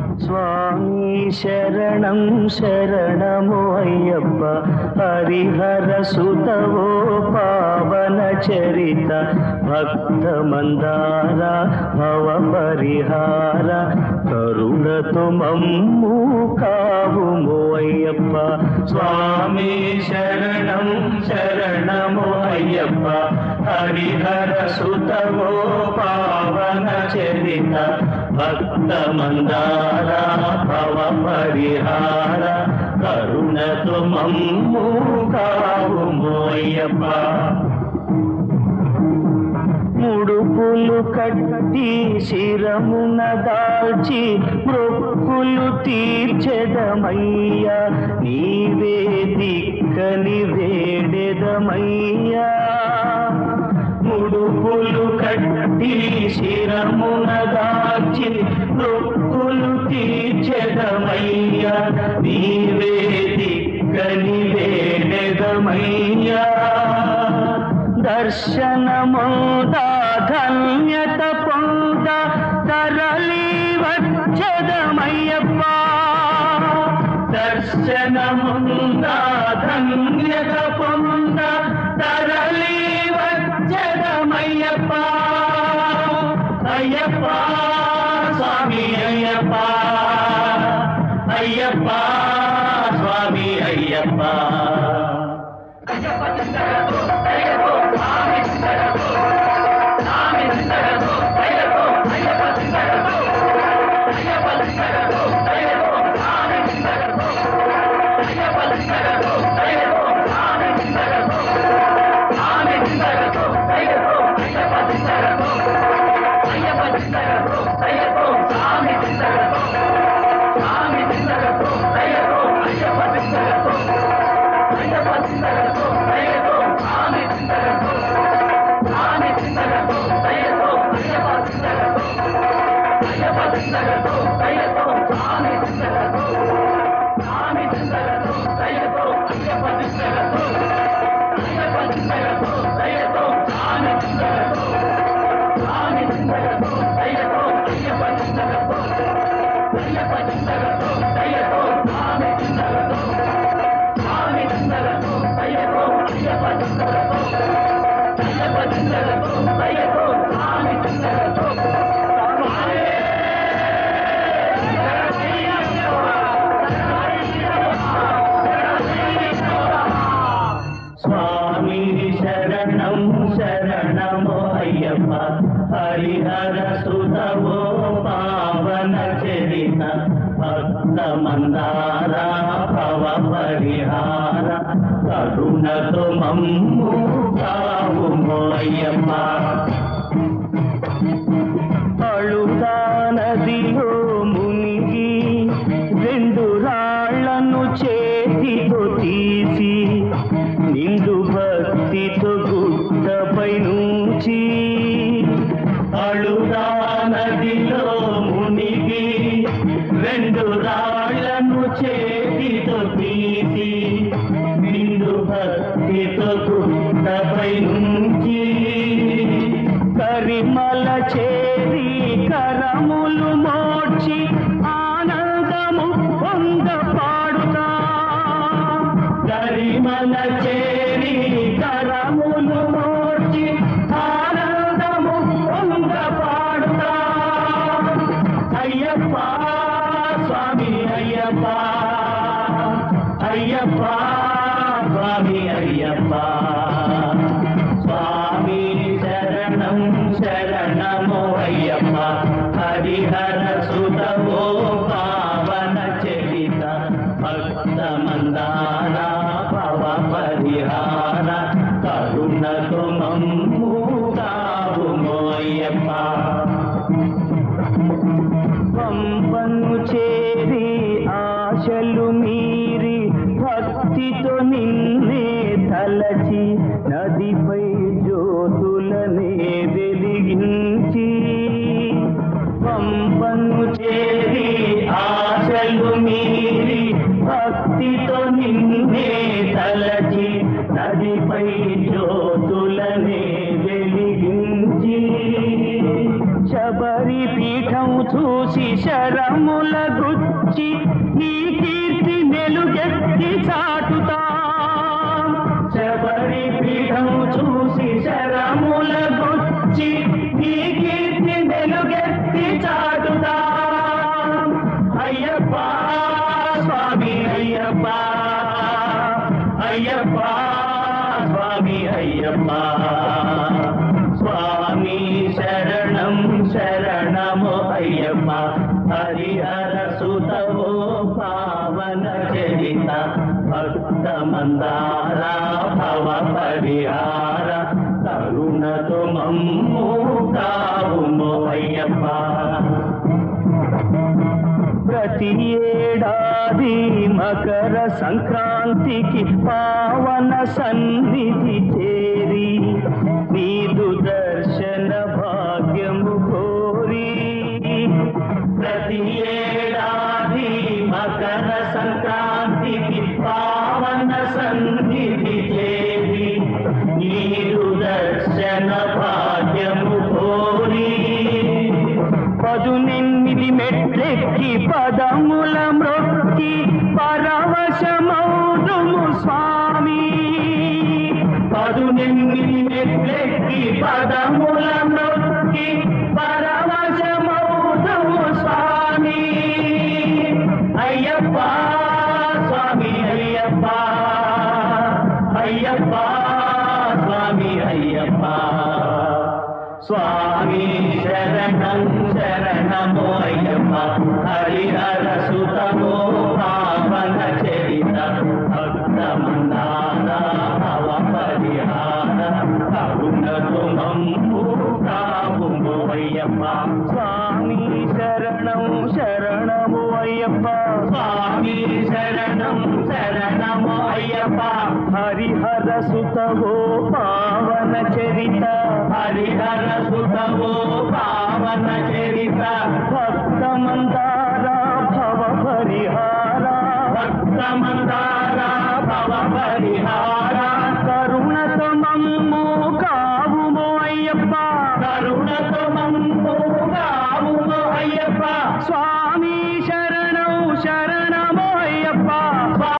స్వామి శరణం శరణము అయ్యప్ప హరిహర సుతవో పావన చరిత భక్త మందార భవ పరిహార కరుణతో మమ్ము కావుము అయ్యప్ప స్వామి శరణం శరణము అయ్యప్ప హరిహర సుతవో పావన చరిత భక్త మందార భవ పరిహార కరుణతో మమ్ము కావుము అయ్యప్ప ముడుపులు కట్టి శిరమున దాల్చి మృక్కులు తీర్చెదమయ్యా నీవే దిక్కని వేడెదమయ్యా ముడుపులు కట్టి శిరమున దాల్చి మృక్కులు తీర్చెదమయ్యా నీవే దిక్కని వేడెదమయ్యా దర్శనముంద ధన్యత పొంద తరలి వచ్చదమయ్యప్ప దర్శనముంద ధన్యత పొంద తరలి వచ్చదమయ్యప్ప అయ్యప్ప స్వామి అయ్యప్ప అయ్యప్ప స్వామి అయ్యప్ప స్వామి శరణం శరణమో అయ్యప్ప హరిహర సుతవో పావన చరిత భక్త మందార భవ పరిహార కరుణతో మమ్ము కావుమో అయ్యప్ప అழுతా నదిలో మునిగి రెండు రాళ్లను చేతితో తీసి నిండు భక్తితో గుట్టపై నుంచి అழுతా నదిలో మునిగి రెండు రాళ్లను చేతితో తీసి నిండు భక్తితో గుట్టపై నుంచి కరిమల చేరి కరములు మోడ్చి ఆనందము పొంద పాడుతా కరిమల చేరి కరములు మోడ్చి ఆనందము పొంద పాడుతా అయ్యప్ప స్వామి అయ్యప్ప అయ్యప్ప స్వామి అయ్యప్ప స్వామి శరణం శరణమో అయ్యప్ప హరిహర సుతవో పావన చరిత భక్త మందార భవ పరిహార కరుణతో మమ్ము కావుమో అయ్యప్ప పంపను చేరి ఆశలు మీరి భక్తితో నిన్నే తలచి నదిపై జ్యోతులనే వెలిగించి పంపను చేరి చూసి శరముల గుచ్చి నీ కీర్తి మెలుగెత్తి చాటుతా శబరి పీఠం చూసి శరముల గుచ్చి నీ కీర్తి మెలుగెత్తి చాటుతా అయ్యప్ప స్వామి అయ్యప్ప అయ్యప్ప స్వామి అయ్యప్ప స్వామి శరణం శరణము అయ్యప్ప హరిహర సుతవో పావన చరిత భక్త మందార భవ పరిహార కరుణతో మమ్ము కావుము అయ్యప్ప ప్రతి ఏడాది మకర సంక్రాంతికి పావన సన్నిధి చేరి నీదు దర్శన భాగ్యము కోరి ప్రతి ఏడాది మకర సంక్రాంతికి పావన సన్నిధి చేరి నీదు దర్శన భాగ్యము కోరి పదునెనిమిది మెట్లెక్కి పదముల మ్రొక్కి పరవశమౌదుము స్వామి పదునెనిమిది మెట్లెక్కి పదముల మ్రొక్కి పరవశమౌదుము స్వామి అయ్యప్ప స్వామి అయ్యప్ప అయ్యప్ప స్వామి అయ్యప్ప స్వామి శరణం శరణమో అయ్యప్ప హరిహర సుతమో పావన చరిత భక్త మందార భవ పరిహార కరుణతో మమ్ము కావుము అయ్యప్ప స్వామి శరణం శరణము అయ్యప్ప స్వామి శరణం శరణము అయ్యప్ప హరిహర సుతవో పావన చరిత హరిహర సుతవో పావన చరిత భక్త మందార భవ పరిహార భక్త మందార భవ పరిహార కరుణతో మమ్ము కావుము అయ్యప్ప కరుణతో మమ్ము కావుము అయ్యప్ప స్వామి శరణం శరణ